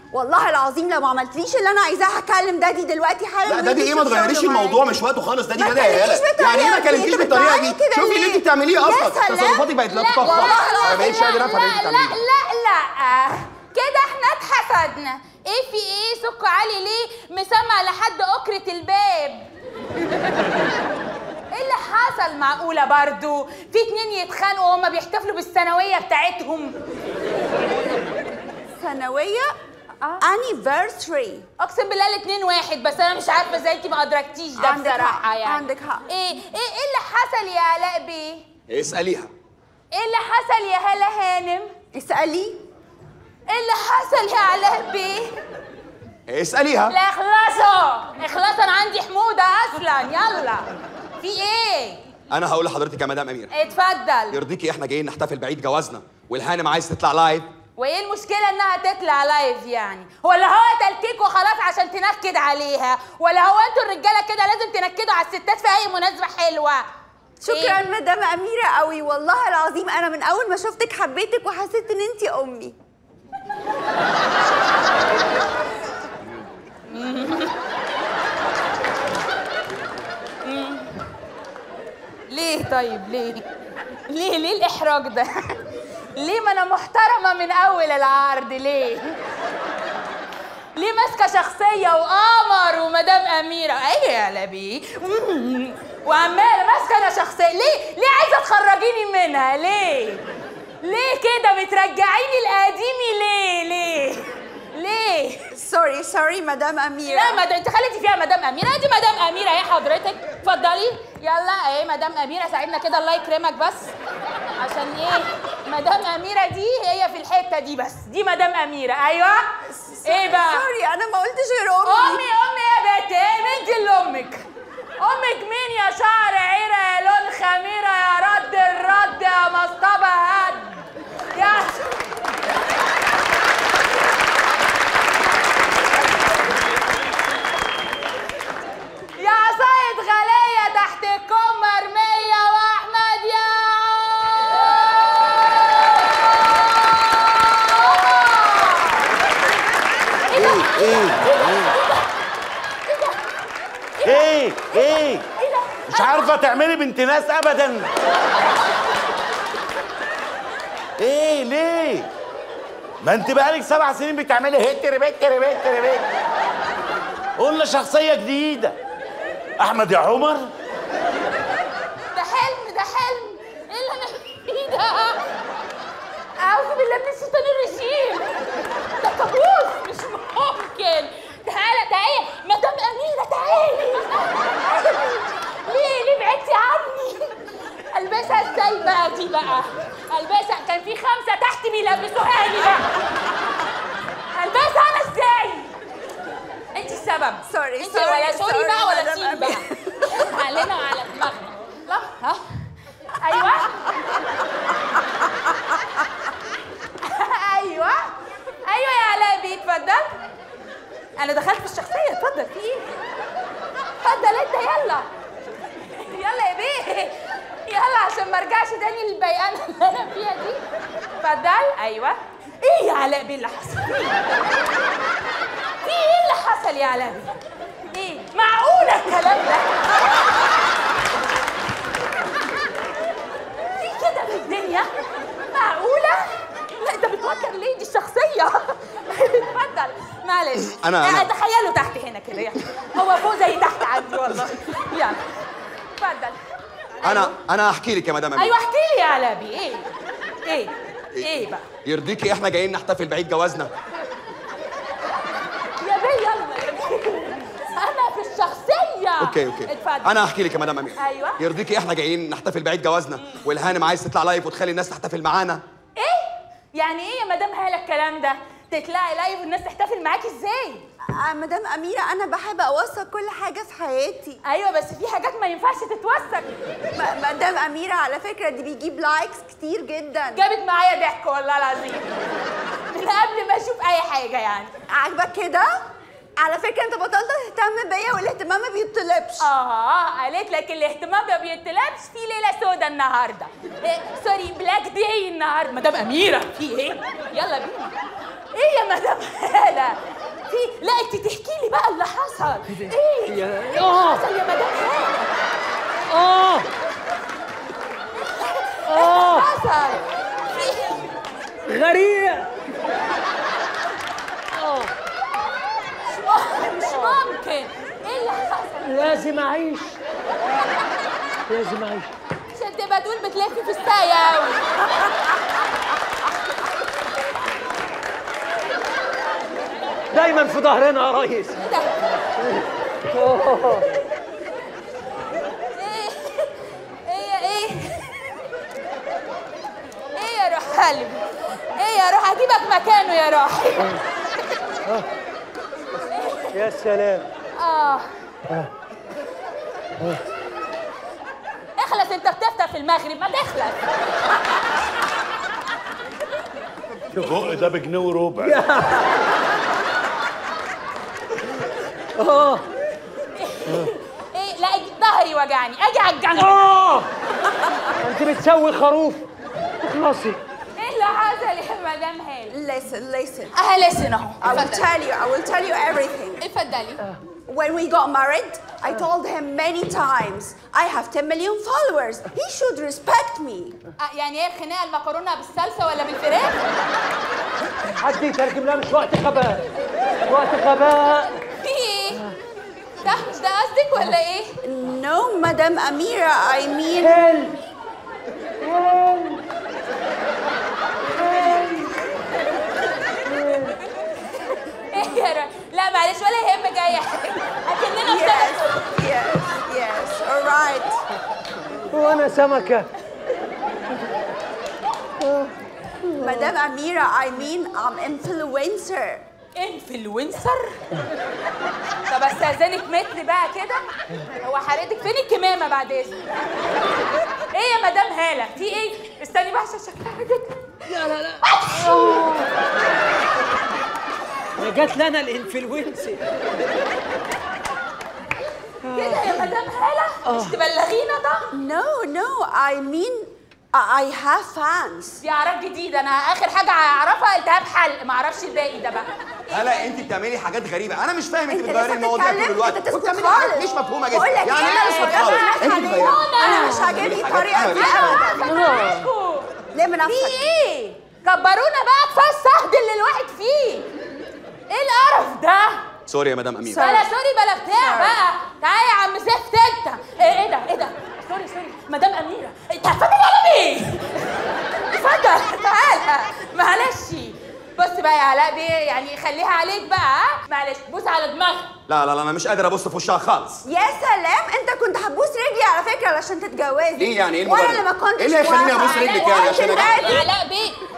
والله العظيم لو ما عملتليش اللي انا عايزاه هكلم دادي دلوقتي حالا لا دادي ايه ما ويجي تغيريش شغله معايا. الموضوع مش وقته خالص دادي ما بدأ يا تكلمنيش هلا يعني ايه ما بالطريقة كلمتيش دي؟ بالطريقه دي بتزعلي كده شوفي اللي ليه؟ انت بتعمليه يا اصلا سلام. تصرفاتك بقت لا لا، تطاق والله خالص انا العظيم بقيتش قادر افهم اللي انت لا بتعمليه لا لا كده احنا اتحسدنا ايه في ايه سكو علي ليه مسمع لحد اكرة الباب ايه اللي حصل معقولة برضو في اتنين يتخانقوا وهما بيحتفلوا بالثانوية بتاعتهم ثانويه anniversary اقسم بالله الاتنين واحد بس انا مش عارفة ازاي انتي ما ادركتيش ده عندك بصراحة حق، يعني عندك حق. ايه ايه ايه اللي حصل يا علاء بيه اساليها ايه اللي حصل يا هلا هانم اسالي ايه اللي حصل يا علاء بيه اساليها لا اخلصوا اخلصوا انا عندي حموضه اصلا يلا في ايه انا هقول لحضرتك يا مدام اميره اتفضل يرضيكي احنا جايين نحتفل بعيد جوازنا والهانم عايز تطلع لايف وايه المشكله انها تطلع لايف يعني ولا هو تلكيك وخلاص عشان تنكد عليها ولا هو انتوا الرجاله كده لازم تنكدوا على الستات في اي مناسبه حلوه شكرا إيه؟ مدام اميره قوي والله العظيم انا من اول ما شفتك حبيتك وحسيت ان انتي امي ليه طيب ليه ليه ليه الاحراج ده ليه ما انا محترمه من اول العرض ليه ليه ماسكه شخصيه وقمر ومدام اميره ايه يا لبي وعماله ماسكه انا شخصيه ليه ليه عايزه تخرجيني منها ليه ليه كده بترجعيني القديمي ليه ليه ليه سوري سوري مدام اميره لا مدام انت خليتي فيها مدام اميره انت مدام اميره ايه حضرتك اتفضلي يلا ايه مدام اميره ساعدنا كده الله يكرمك بس عشان ايه مدام اميره دي هي في الحته دي بس دي مدام اميره ايوه ايه بقى سوري انا ما قلتش غير امي امي امي يا بنت ايه مين دي اللي امك امك مين يا شعر عيره يا لون خميره يا رد الرد يا مصطبه هد يا يا عصاية غالية تحت الكم مرمية وأحمد يا ايه ايه ايه ايه مش عارفه تعملي بنت ناس ابدا ايه ليه ما انت بقالك سبع سنين بتعملي هتر بتر بتر بتر قلنا شخصيه جديده احمد يا عمر ده حلم ده حلم ايه اللي انا فيه ده اعوذ بالله من الشيطان الرجيم ده كابوس مش ممكن تعالى تعالى مدام اميره تعالي ليه ليه بعدتي عني البسها ازاي بقى دي بقى البسها كان في خمسه تحت بيلبسوها لي بقى البسها انا ازاي انت السبب سوري، انت سوري، ولا سوري سوري، بقى ولا مدام سين بقى أميرة. علينا وعلى دماغنا لا ها ايوه ايوه ايوه يا علاء بيه اتفضل انا دخلت في الشخصيه اتفضل في ايه اتفضل انت يلا يلا يا بيه يلا عشان ما ارجعش تاني للبيانه اللي انا فيها دي اتفضل ايوه ايه يا علاء بيه اللي حصل في ايه اللي حصل يا علاء بيه ايه معقوله الكلام ده في كده في الدنيا معقوله لا انت بتوتر ليه دي الشخصيه اتفضل معلش أنا- أنا- تخيلوا تحت هنا كده يعني هو فوق زي تحت عندي والله يلا اتفضل انا انا هحكي لك يا مدام اميره ايوه احكي لي يا علابي ايه ايه ايه بقى يرضيكي احنا جايين نحتفل بعيد جوازنا يا بيه يلا يا بيه انا في الشخصيه اوكي اوكي اتفضل انا هحكي لك يا مدام اميره أيوة. يرضيكي احنا جايين نحتفل بعيد جوازنا والهانم عايز تطلع لايف وتخلي الناس تحتفل معانا ايه يعني ايه يا مدام هاله الكلام ده تطلعي لايف والناس تحتفل معاكي ازاي آه، مدام اميره انا بحب اوثق كل حاجه في حياتي ايوه بس في حاجات ما ينفعش تتوثق م- مدام اميره على فكره دي بيجيب لايكس كتير جدا جابت معايا ضحك والله العظيم من قبل ما اشوف اي حاجه يعني عاجبك كده على فكره انت بطلت تهتم بيا والاهتمام ما بيطلبش اه قالت لك الاهتمام ما بيطلبش في ليله سودا النهارده إيه سوري بلاك داي النهارده مدام اميره في ايه يلا بينا ايه يا مدام هاله ايه اه حصل يا مدام هانم اه اه حصل في غريق مش ممكن ايه اللي حصل لازم اعيش لازم اعيش عشان تبقى تقول بتلف في الساقية قوي دايما في ظهرنا يا ريس ده ايه ايه ايه ايه يا روح قلبي ايه يا روح هجيبك مكانه يا روحي يا سلام اه اخلص انت بتفطر في المغرب ما تخلص البق ده بجنيه وربع اه ايه لا ظهري وجعني اجي على الجنب اه انت بتسوي خروف اخلصي ايه اللي حصل يا مدام هاني Listen, listen. اه لسن اهو I will اتفضلي tell you, I will tell you everything. اتفضلي When we got married, I told him many times, I have 10 million followers. He should respect me. آه، يعني ايه الخناقه المكرونه بالصلصه ولا بالفراخ؟ حد يترجم لها مش وقت غباء وقت غباء في ايه؟ ده مش ده قصدك ولا ايه؟ No, Madam Amira, I mean. هل ايه يا را- لا معلش ولا يهمك اي حاجه اكننا في Yes, سنة- yes, yes, all right. وانا سمكه Madam Amira, I mean, I'm influencer. انفلونسر طب استاذنك متر بقى كده هو حضرتك فين الكمامه بعد اذنك ايه يا مدام هاله في ايه استني بقى عشان شكلها جدا لا لا لا يا جات لنا الانفلونسا كده يا مدام هاله مش تبلغينا ده No, no, I mean, I have fans. دي اعراف جديده انا اخر حاجه اعرفها التهاب حلق ما اعرفش الباقي ده بقى هلا انت بتعملي حاجات غريبه انا مش فاهم انت انت بتغيري لسه المواضيع طول بتتكلم؟ الوقت انت تسكت وبتعملي حاجات خالص. مش مفهومه جدا بقول لك يعني ايه؟ لا انا اسكت مش خالص هجيب انت حاجة. بتغيري انا مش هعجبني حاجات طريقة أنا دي ماليش دعوة. ابدا ليه من في نفسك؟ ايه كبرونا بقى كفايه الصهد اللي الواحد فيه ايه القرف ده سوري يا مدام امير بلا سوري بلا بتاع Sorry. بقى تعالى يا عم زفت انت ايه ايه ده ايه ده سوري سوري مدام اميره انت اتفضل يا قلبي اتفضل تعالى معلش بص بقى يا علاء بيه يعني خليها عليك بقى ها معلش بوس على دماغك لا لا لا انا مش قادر ابص في وشها خالص يا سلام انت كنت هتبوس رجلي على فكرة علشان تتجوزي ليه يعني؟ ايه وانا المبرر؟ اللي ما كنتش ايه اللي هيخليني موافقة. ابوس رجلك يعني وعشان عشان أجي؟ غالي. يا علاء بيه